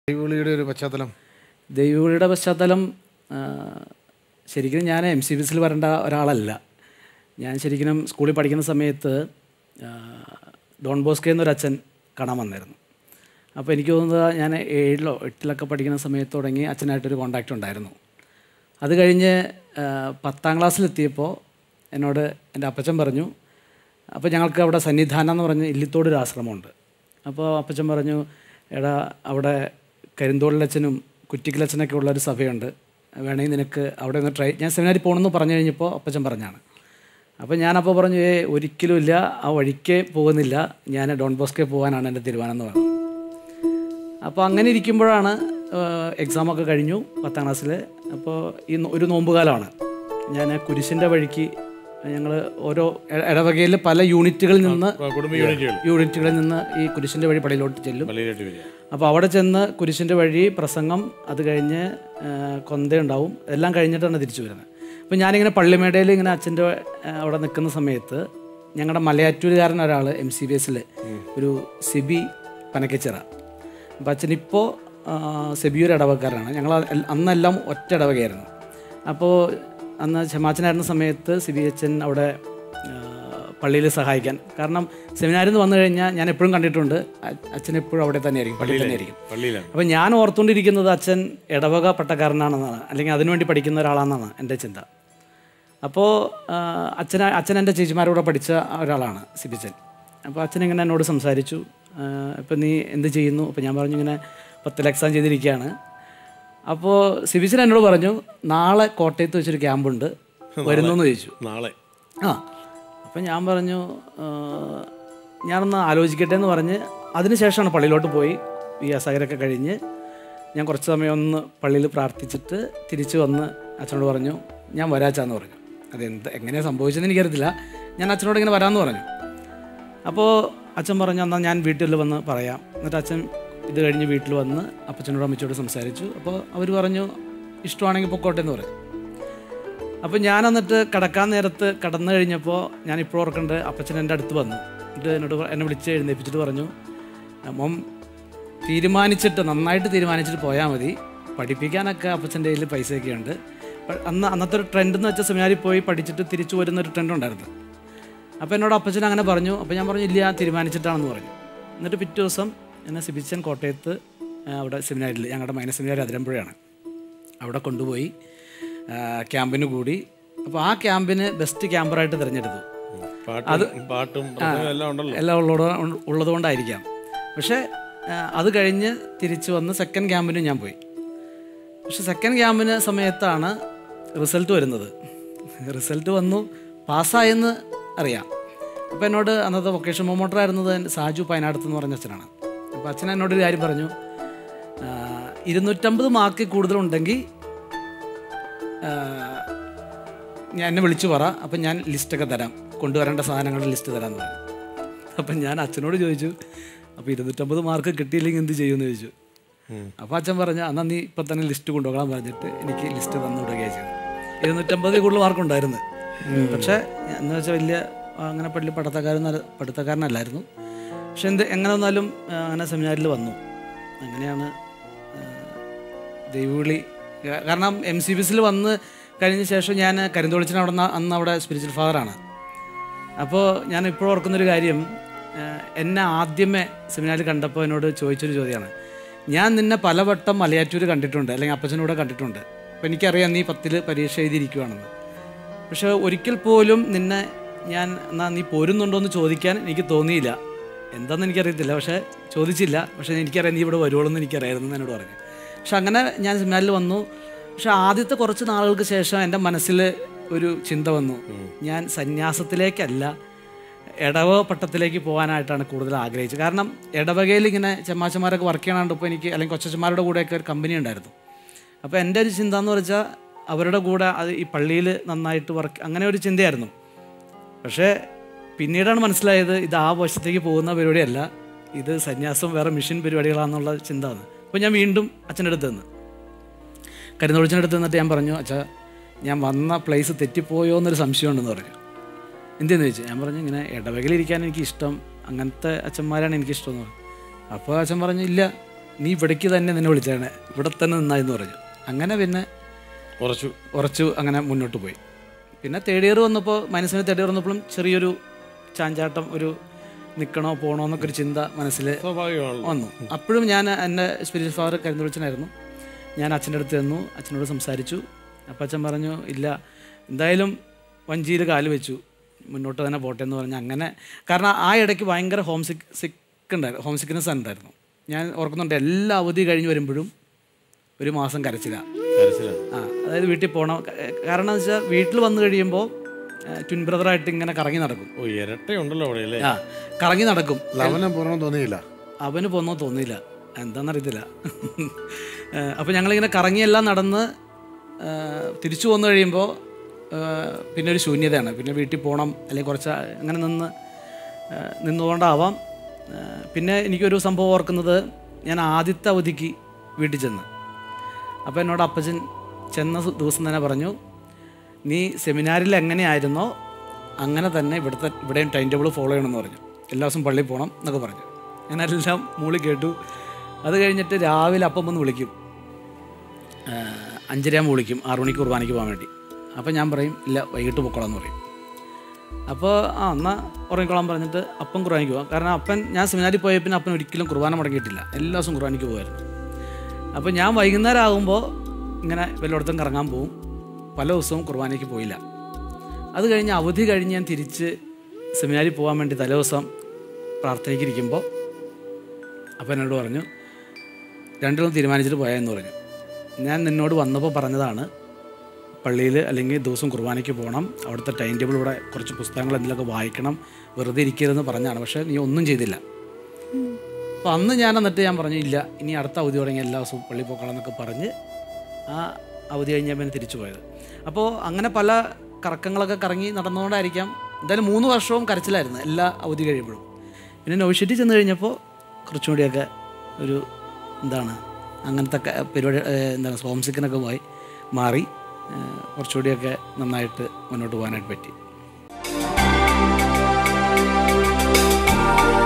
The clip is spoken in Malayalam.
ദൈവവിളിയുടെ ഒരു പശ്ചാത്തലം ദൈവവിളിയുടെ പശ്ചാത്തലം ആ, ശരിക്കും ഞാൻ എം സി ബി എസിൽ വരേണ്ട ഒരാളല്ല ഞാൻ ശരിക്കും സ്കൂളിൽ പഠിക്കുന്ന സമയത്ത് ആ, ഡോൺ ബോസ്കെ എന്നൊരു അച്ഛൻ കാണാൻ വന്നായിരുന്നു അപ്പോൾ എനിക്ക് തോന്നുന്നത് ഞാൻ ഏഴിലോ എട്ടിലൊക്കെ പഠിക്കുന്ന സമയത്ത് തുടങ്ങി അച്ഛനായിട്ടൊരു കോണ്ടാക്റ്റ് ഉണ്ടായിരുന്നു അത് കഴിഞ്ഞ് ആ, പത്താം ക്ലാസ്സിലെത്തിയപ്പോൾ എന്നോട് എൻ്റെ അപ്പച്ചൻ പറഞ്ഞു അപ്പോൾ ഞങ്ങൾക്ക് അവിടെ സന്നിധാനം എന്ന് പറഞ്ഞ് ഇല്ലിത്തോട് ഒരു ആശ്രമമുണ്ട് അപ്പോൾ അപ്പച്ചൻ പറഞ്ഞു എടാ അവിടെ കരിന്തോളിലച്ഛനും കുറ്റിക്കലച്ഛനൊക്കെ ഉള്ളൊരു സഭയുണ്ട് വേണമെങ്കിൽ നിനക്ക് അവിടെ ഒന്ന് ട്രൈ ഞാൻ സെമിനാരിൽ പോകണമെന്ന് പറഞ്ഞു കഴിഞ്ഞപ്പോൾ അപ്പച്ചൻ പറഞ്ഞാണ് അപ്പോൾ ഞാനപ്പോൾ പറഞ്ഞു ഏ ഒരിക്കലും ഇല്ല ആ വഴിക്ക് പോകുന്നില്ല ഞാൻ ഡോൺ ബോസ്കെ പോകാനാണ് എൻ്റെ തീരുമാനം എന്ന് പറഞ്ഞു അപ്പോൾ അങ്ങനെ ഇരിക്കുമ്പോഴാണ് എക്സാമൊക്കെ കഴിഞ്ഞു പത്താം ക്ലാസ്സിൽ അപ്പോൾ ഈ നോ- ഒരു നോമ്പുകാലമാണ് ഞാൻ കുരിശിൻ്റെ വഴിക്ക് ഞങ്ങൾ ഓരോ ഇട- ഇടവകയിൽ പല യൂണിറ്റുകളിൽ നിന്ന് കുടുംബ യൂണിറ്റുകൾ യൂണിറ്റുകളിൽ നിന്ന് ഈ കുരിശിൻ്റെ വഴി പള്ളിയിലോട്ട് ചെല്ലും പള്ളിയിലോട്ട് വരിക അപ്പോൾ അവിടെ ചെന്ന് കുരിശിൻ്റെ വഴി പ്രസംഗം അത് കഴിഞ്ഞ് ആ, കൊന്തയുണ്ടാവും എല്ലാം കഴിഞ്ഞിട്ടാണ് തിരിച്ചു വരുന്നത് അപ്പോൾ ഞാനിങ്ങനെ പള്ളിമേടയിൽ ഇങ്ങനെ അച്ഛൻ്റെ ആ, അവിടെ നിൽക്കുന്ന സമയത്ത് ഞങ്ങളുടെ മലയാറ്റൂരുകാരൻ ഒരാൾ എം സി ബി എസിൽ ഒരു സിബി പനക്കച്ചിറ അപ്പോൾ അച്ഛൻ ഇപ്പോൾ സെബിയൂർ ഇടവക്കാരനാണ് ഞങ്ങൾ അൽ- അന്നെല്ലാം ഒറ്റ ഇടവകയായിരുന്നു അപ്പോൾ അന്ന് ക്ഷമാച്ചനായിരുന്ന സമയത്ത് സിബി അച്ഛൻ അവിടെ പള്ളിയിൽ സഹായിക്കാൻ കാരണം സെമിനാരിൽ നിന്ന് വന്നു കഴിഞ്ഞാൽ ഞാൻ എപ്പോഴും കണ്ടിട്ടുണ്ട് അ- അച്ഛൻ എപ്പോഴും അവിടെ തന്നെയായിരിക്കും പള്ളിയിൽ തന്നെയായിരിക്കും പള്ളിയിലാണ് അപ്പം ഞാൻ ഓർത്തുകൊണ്ടിരിക്കുന്നത് അച്ഛൻ ഇടവക പട്ടക്കാരനാണെന്നാണ് അല്ലെങ്കിൽ അതിനുവേണ്ടി പഠിക്കുന്ന ഒരാളാണെന്നാണ് എൻ്റെ ചിന്ത അപ്പോൾ അച്ഛൻ അച്ഛൻ എൻ്റെ ചേച്ചിമാരോട് പഠിച്ച ഒരാളാണ് സിബിച്ചൻ അപ്പോൾ അച്ഛൻ ഇങ്ങനെ എന്നോട് സംസാരിച്ചു ഇപ്പം നീ എന്ത് ചെയ്യുന്നു അപ്പോൾ ഞാൻ പറഞ്ഞു ഇങ്ങനെ പത്തിൽ എക്സാം ചെയ്തിരിക്കുകയാണ് അപ്പോൾ സിബിച്ചൻ എന്നോട് പറഞ്ഞു നാളെ കോട്ടയത്ത് വെച്ചൊരു ക്യാമ്പുണ്ട് വരുന്നു എന്ന് ചോദിച്ചു നാളെ ആ അപ്പം ഞാൻ പറഞ്ഞു ആ, ഞാനൊന്ന് ആലോചിക്കട്ടെ എന്ന് പറഞ്ഞ് അതിനുശേഷമാണ് പള്ളിയിലോട്ട് പോയി ഈ അസഹരൊക്കെ കഴിഞ്ഞ് ഞാൻ കുറച്ച് സമയം ഒന്ന് പള്ളിയിൽ പ്രാർത്ഥിച്ചിട്ട് തിരിച്ചു വന്ന് അച്ഛനോട് പറഞ്ഞു ഞാൻ വരാച്ചാന്ന് പറഞ്ഞു അതെന്ത് എങ്ങനെയാണ് സംഭവിച്ചതെന്ന് എനിക്കറിയത്തില്ല ഞാൻ അച്ഛനോട് ഇങ്ങനെ വരാമെന്ന് പറഞ്ഞു അപ്പോൾ അച്ഛൻ പറഞ്ഞു എന്നാൽ ഞാൻ വീട്ടിൽ വന്ന് പറയാം എന്നിട്ട് അച്ഛൻ ഇത് കഴിഞ്ഞ് വീട്ടിൽ വന്ന് അപ്പച്ചനോടും അമ്മച്ചോട് സംസാരിച്ചു അപ്പോൾ അവർ പറഞ്ഞു ഇഷ്ടമാണെങ്കിൽ പൊക്കോട്ടെ എന്ന് പറഞ്ഞു അപ്പോൾ ഞാൻ എന്നിട്ട് കിടക്കാൻ നേരത്ത് കടന്നു കഴിഞ്ഞപ്പോൾ ഞാൻ ഇപ്പോൾ ഓർക്കേണ്ടത് അപ്പച്ചൻ എൻ്റെ അടുത്ത് വന്നു എന്നിട്ട് എന്നോട് പ- എന്നെ വിളിച്ച് എഴുന്നേൽപ്പിച്ചിട്ട് പറഞ്ഞു മോൻ തീരുമാനിച്ചിട്ട് നന്നായിട്ട് തീരുമാനിച്ചിട്ട് പോയാൽ മതി പഠിപ്പിക്കാനൊക്കെ അപ്പച്ചൻ്റെ കയ്യിൽ പൈസയൊക്കെ ഉണ്ട് പ- അന്ന് അന്നത്തെ ഒരു ട്രെൻഡ് എന്ന് വെച്ചാൽ സെമിനാരിൽ പോയി പഠിച്ചിട്ട് തിരിച്ചു വരുന്ന ഒരു ട്രെൻഡ് ഉണ്ടായിരുന്നു അപ്പോൾ എന്നോട് അപ്പച്ചൻ അങ്ങനെ പറഞ്ഞു അപ്പോൾ ഞാൻ പറഞ്ഞു ഇല്ല തീരുമാനിച്ചിട്ടാണെന്ന് പറഞ്ഞു എന്നിട്ട് പിറ്റേ ദിവസം എന്നെ സിബിച്ചൻ കോട്ടയത്ത് ആ, അവിടെ സെമിനാരിൽ ഞങ്ങളുടെ മൈനസ് സെമിനാരി അതിരമ്പുഴയാണ് അവിടെ കൊണ്ടുപോയി ആ, ക്യാമ്പിന് കൂടി അപ്പോൾ ആ ക്യാമ്പിന് ബെസ്റ്റ് ക്യാമ്പറായിട്ട് തിരഞ്ഞെടുത്തു പാട്ടും പാട്ടും പ്രസംഗവും എല്ലാം ഉണ്ടല്ലോ എല്ലാം ഉള്ളത് ഉള്ളതുകൊണ്ടായിരിക്കാം പക്ഷേ ആ, അത് കഴിഞ്ഞ് തിരിച്ച് വന്ന് സെക്കൻഡ് ക്യാമ്പിന് ഞാൻ പോയി പക്ഷെ സെക്കൻഡ് ക്യാമ്പിന് സമയത്താണ് റിസൾട്ട് വരുന്നത് റിസൾട്ട് വന്നു പാസ്സായെന്ന് അറിയാം അപ്പോൾ എന്നോട് അന്നത്തെ വൊക്കേഷൻ പ്രൊമോട്ടർ ആയിരുന്നത് എൻ്റെ സാജു പയനാടത്ത് എന്ന് പറഞ്ഞ അച്ഛനാണ് അപ്പോൾ അച്ഛൻ എന്നോട് ഒരു കാര്യം പറഞ്ഞു ആ, ഇരുന്നൂറ്റമ്പത് മാർക്ക് കൂടുതലുണ്ടെങ്കിൽ ആ, ഞാൻ എന്നെ വിളിച്ചു പറ അപ്പം ഞാൻ ലിസ്റ്റൊക്കെ തരാം കൊണ്ടുവരേണ്ട സാധനങ്ങളുടെ ലിസ്റ്റ് തരാമെന്ന് പറഞ്ഞു അപ്പം ഞാൻ അച്ഛനോട് ചോദിച്ചു അപ്പോൾ ഇരുന്നൂറ്റമ്പത് മാർക്ക് കിട്ടിയില്ലെങ്കിൽ എന്ത് ചെയ്യുമെന്ന് ചോദിച്ചു അപ്പോൾ അച്ഛൻ പറഞ്ഞു എന്നാൽ നീ ഇപ്പം തന്നെ ലിസ്റ്റ് കൊണ്ടുപോകാൻ പറഞ്ഞിട്ട് എനിക്ക് ലിസ്റ്റ് തന്നു വിടുകയാണ് ചെയ്തത് ഇരുന്നൂറ്റമ്പതിൽ കൂടുതൽ മാർക്ക് ഉണ്ടായിരുന്നു പക്ഷേ എന്ന് വെച്ചാൽ വലിയ ആ, അങ്ങനെ പള്ളി പഠിത്തക്കാരൻ പഠിത്തക്കാരനല്ലായിരുന്നു പക്ഷെ എന്ത് എങ്ങനെ വന്നാലും ആ, അങ്ങനെ സെമിനാരിൽ വന്നു അങ്ങനെയാണ് ആ, ദൈവവിളി കാ- കാരണം എം സി ബി എസിൽ വന്ന് കഴിഞ്ഞ ശേഷം ഞാൻ കരിന്തോളിച്ചിന് അവിടെ നിന്ന് അന്ന് അവിടെ സ്പിരിച്വൽ ഫാദറാണ് അപ്പോൾ ഞാൻ ഇപ്പോൾ ഓർക്കുന്നൊരു കാര്യം ആ, എന്നെ ആദ്യമേ സെമിനാറിൽ കണ്ടപ്പോൾ എന്നോട് ചോദിച്ചൊരു ചോദ്യമാണ് ഞാൻ നിന്നെ പലവട്ടം മലയാറ്റൂർ കണ്ടിട്ടുണ്ട് അല്ലെങ്കിൽ അപ്പച്ചനൂടെ കണ്ടിട്ടുണ്ട് അപ്പോൾ എനിക്കറിയാം നീ പത്തിൽ പരീക്ഷ എഴുതിയിരിക്കുവാണെന്ന് പക്ഷേ ഒരിക്കൽ പോലും നിന്നെ ഞാൻ എന്നാ നീ പോരുന്നുണ്ടോ എന്ന് ചോദിക്കാൻ എനിക്ക് തോന്നിയില്ല എന്താണെന്ന് എനിക്കറിയത്തില്ല പക്ഷേ ചോദിച്ചില്ല പക്ഷേ എനിക്കറിയാം നീ ഇവിടെ വരുവുള്ളൂ എന്ന് എനിക്കറിയായിരുന്നു എന്ന് എന്നോട് പറഞ്ഞു പക്ഷെ അങ്ങനെ ഞാൻ സെമിനാറിൽ വന്നു പക്ഷെ ആദ്യത്തെ കുറച്ച് നാളുകൾക്ക് ശേഷം എൻ്റെ മനസ്സിൽ ഒരു ചിന്ത വന്നു ഞാൻ സന്യാസത്തിലേക്കല്ല ഇടവ പട്ടത്തിലേക്ക് പോകാനായിട്ടാണ് കൂടുതൽ ആഗ്രഹിച്ചത് കാരണം ഇടവകയിൽ ഇങ്ങനെ ചെമ്മാച്ചന്മാരൊക്കെ വർക്ക് ചെയ്യണാണ്ട് ഇപ്പോൾ എനിക്ക് അല്ലെങ്കിൽ കൊച്ചച്ചന്മാരുടെ കൂടെയൊക്കെ ഒരു കമ്പനി ഉണ്ടായിരുന്നു അപ്പോൾ എൻ്റെ ഒരു ചിന്ത എന്ന് വെച്ചാൽ അവരുടെ കൂടെ അത് ഈ പള്ളിയിൽ നന്നായിട്ട് വർക്ക് അങ്ങനെ ഒരു ചിന്തയായിരുന്നു പക്ഷേ പിന്നീടാണ് മനസ്സിലായത് ഇത് ആ വശത്തേക്ക് പോകുന്ന പരിപാടിയല്ല ഇത് സന്യാസം വേറെ മിഷൻ പരിപാടികളാണെന്നുള്ള ചിന്ത വന്നു അപ്പോൾ ഞാൻ വീണ്ടും അച്ഛൻ്റെ അടുത്ത് നിന്ന് കരുന്നൊളിച്ചൻ്റെ അടുത്ത് നിന്നിട്ട് ഞാൻ പറഞ്ഞു അച്ഛാ ഞാൻ വന്ന പ്ലേസ് തെറ്റിപ്പോയോ എന്നൊരു സംശയമുണ്ടെന്ന് പറഞ്ഞു എന്തെന്ന് ചോദിച്ചു ഞാൻ പറഞ്ഞു ഇങ്ങനെ ഇടവകയിലിരിക്കാൻ എനിക്ക് ഇഷ്ടം അങ്ങനത്തെ അച്ഛന്മാരാണ് എനിക്കിഷ്ടം എന്ന് പറഞ്ഞു അപ്പോൾ അച്ഛൻ പറഞ്ഞു ഇല്ല നീ ഇവിടേക്ക് തന്നെ നിന്നെ വിളിച്ചാണ് ഇവിടെ തന്നെ നിന്നായെന്ന് പറഞ്ഞു അങ്ങനെ പിന്നെ കുറച്ചു കുറച്ച് അങ്ങനെ മുന്നോട്ട് പോയി പിന്നെ തേർഡ് ഇയർ വന്നപ്പോൾ മനസ്സിന് തേർഡ് ഇയർ വന്നപ്പോഴും ചെറിയൊരു ചാഞ്ചാട്ടം ഒരു നിൽക്കണോ പോകണോ എന്നൊക്കെ ഒരു ചിന്ത മനസ്സിൽ സ്വാഭാവികമാണല്ലോ വന്നു അപ്പോഴും ഞാൻ എൻ്റെ സ്പിരിറ്റ് ഫാദർ കരിന്തോളിച്ചനായിരുന്നു ഞാൻ അച്ഛൻ്റെ അടുത്ത് ചെന്നു അച്ഛനോട് സംസാരിച്ചു അപ്പം അച്ഛൻ പറഞ്ഞു ഇല്ല എന്തായാലും വഞ്ചിയിൽ കാല് വെച്ചു മുന്നോട്ട് തന്നെ പോട്ടെ എന്ന് പറഞ്ഞ് അങ്ങനെ കാരണം ആ ഇടയ്ക്ക് ഭയങ്കര ഹോം സിക്ക് സിക്ക് ഉണ്ടായിരുന്നു ഹോം സിക്നെസ് ഉണ്ടായിരുന്നു ഞാൻ ഓർക്കുന്നുണ്ട് എല്ലാ അവധി കഴിഞ്ഞ് വരുമ്പോഴും ഒരു മാസം കരച്ചിലാണ് കരച്ചിലാണ് ആ അതായത് വീട്ടിൽ പോകണം ക- കാരണം എന്ന് വെച്ചാൽ വീട്ടിൽ വന്നു കഴിയുമ്പോൾ ട്വിൻ ബ്രദറായിട്ട് ഇങ്ങനെ കറങ്ങി നടക്കും ഓ ഇരട്ടയുണ്ടല്ലോ അവിടെ അല്ലേ ആ കറങ്ങി നടക്കും ലവനം പോകണം തോന്നിയില്ല അവന് പോന്നോ തോന്നിയില്ല എന്താണെന്നറിയത്തില്ല അപ്പോൾ ഞങ്ങളിങ്ങനെ കറങ്ങിയെല്ലാം നടന്ന് ആ, തിരിച്ചു പോന്നു കഴിയുമ്പോൾ ആ, പിന്നെ ഒരു ശൂന്യതയാണ് പിന്നെ വീട്ടിൽ പോകണം അല്ലെങ്കിൽ കുറച്ച് അങ്ങനെ നിന്ന് ആ, നിന്നുകൊണ്ടാവാം ആ, പിന്നെ എനിക്കൊരു സംഭവം ഓർക്കുന്നത് ഞാൻ ആദ്യത്തെ അവധിക്ക് വീട്ടിൽ ചെന്ന് അപ്പോൾ എന്നോട് അപ്പച്ചൻ ചെന്ന സു- ദിവസം തന്നെ പറഞ്ഞു നീ സെമിനാറിൽ എങ്ങനെയായിരുന്നോ അങ്ങനെ തന്നെ ഇവിടുത്തെ ഇവിടെയും ടൈം ടേബിൾ ഫോളോ ചെയ്യണമെന്ന് പറഞ്ഞു എല്ലാ ദിവസവും പള്ളിയിൽ പോകണം എന്നൊക്കെ പറഞ്ഞു ഞാനെല്ലാം മൂളി കേട്ടു അത് കഴിഞ്ഞിട്ട് രാവിലെ അപ്പം വന്ന് വിളിക്കും ആ, അഞ്ചരയാകുമ്പോൾ വിളിക്കും ആറു മണിക്ക് കുർബാനയ്ക്ക് പോകാൻ വേണ്ടി അപ്പോൾ ഞാൻ പറയും ഇല്ല വൈകിട്ട് പൊക്കോളാം എന്ന് പറയും അപ്പോൾ ആ എന്നാൽ ഉറങ്ങിക്കോളാൻ പറഞ്ഞിട്ട് അപ്പം കുർബാനയ്ക്ക് പോകാം കാരണം അപ്പൻ ഞാൻ സെമിനാരിൽ പോയ പിന്നെ അപ്പൻ ഒരിക്കലും കുർബാന മുടങ്ങിയിട്ടില്ല എല്ലാ ദിവസവും കുർബാനയ്ക്ക് പോകുമായിരുന്നു അപ്പോൾ ഞാൻ വൈകുന്നേരം ആകുമ്പോൾ ഇങ്ങനെ വല്ലയിടത്തും കറങ്ങാൻ പോകും പല ദിവസവും കുർബാനയ്ക്ക് പോയില്ല അത് കഴിഞ്ഞ് അവധി കഴിഞ്ഞ് ഞാൻ തിരിച്ച് സെമിനാരിൽ പോകാൻ വേണ്ടി തലേദിവസം പ്രാർത്ഥനയ്ക്ക് ഇരിക്കുമ്പോൾ അപ്പം എന്നോട് പറഞ്ഞു രണ്ടിലും തീരുമാനിച്ചിട്ട് പോയാന്ന് പറഞ്ഞു ഞാൻ നിന്നോട് വന്നപ്പോൾ പറഞ്ഞതാണ് പള്ളിയിൽ അല്ലെങ്കിൽ ദിവസം കുർബാനയ്ക്ക് പോകണം അവിടുത്തെ ടൈം ടേബിൾ ഇവിടെ കുറച്ച് പുസ്തകങ്ങൾ എന്തെങ്കിലുമൊക്കെ വായിക്കണം വെറുതെ ഇരിക്കരുതെന്ന് പറഞ്ഞാണ് പക്ഷേ നീ ഒന്നും ചെയ്തില്ല അപ്പോൾ അന്ന് ഞാൻ എന്നിട്ട് ഞാൻ പറഞ്ഞു ഇല്ല ഇനി അടുത്ത അവധി തുടങ്ങി എല്ലാ ദിവസവും പള്ളി പോക്കണം എന്നൊക്കെ പറഞ്ഞ് ആ അവധി കഴിഞ്ഞാൽ പിന്നെ തിരിച്ചു പോയത് അപ്പോൾ അങ്ങനെ പല കറക്കങ്ങളൊക്കെ കറങ്ങി നടന്നുകൊണ്ടായിരിക്കാം എന്തായാലും മൂന്ന് വർഷവും കരച്ചിലായിരുന്നു എല്ലാ അവധി കഴിയുമ്പോഴും പിന്നെ നൗഷറ്റി ചെന്ന് കഴിഞ്ഞപ്പോൾ കുറച്ചും കൂടിയൊക്കെ ഒരു എന്താണ് അങ്ങനത്തെ ക- പരിപാടി ഏഹ് എന്താണ് ഹോംസിക്കിനൊക്കെ പോയി മാറി ഏഹ് കുറച്ചുകൂടിയൊക്കെ നന്നായിട്ട് മുന്നോട്ട് പോകാനായിട്ട് പറ്റി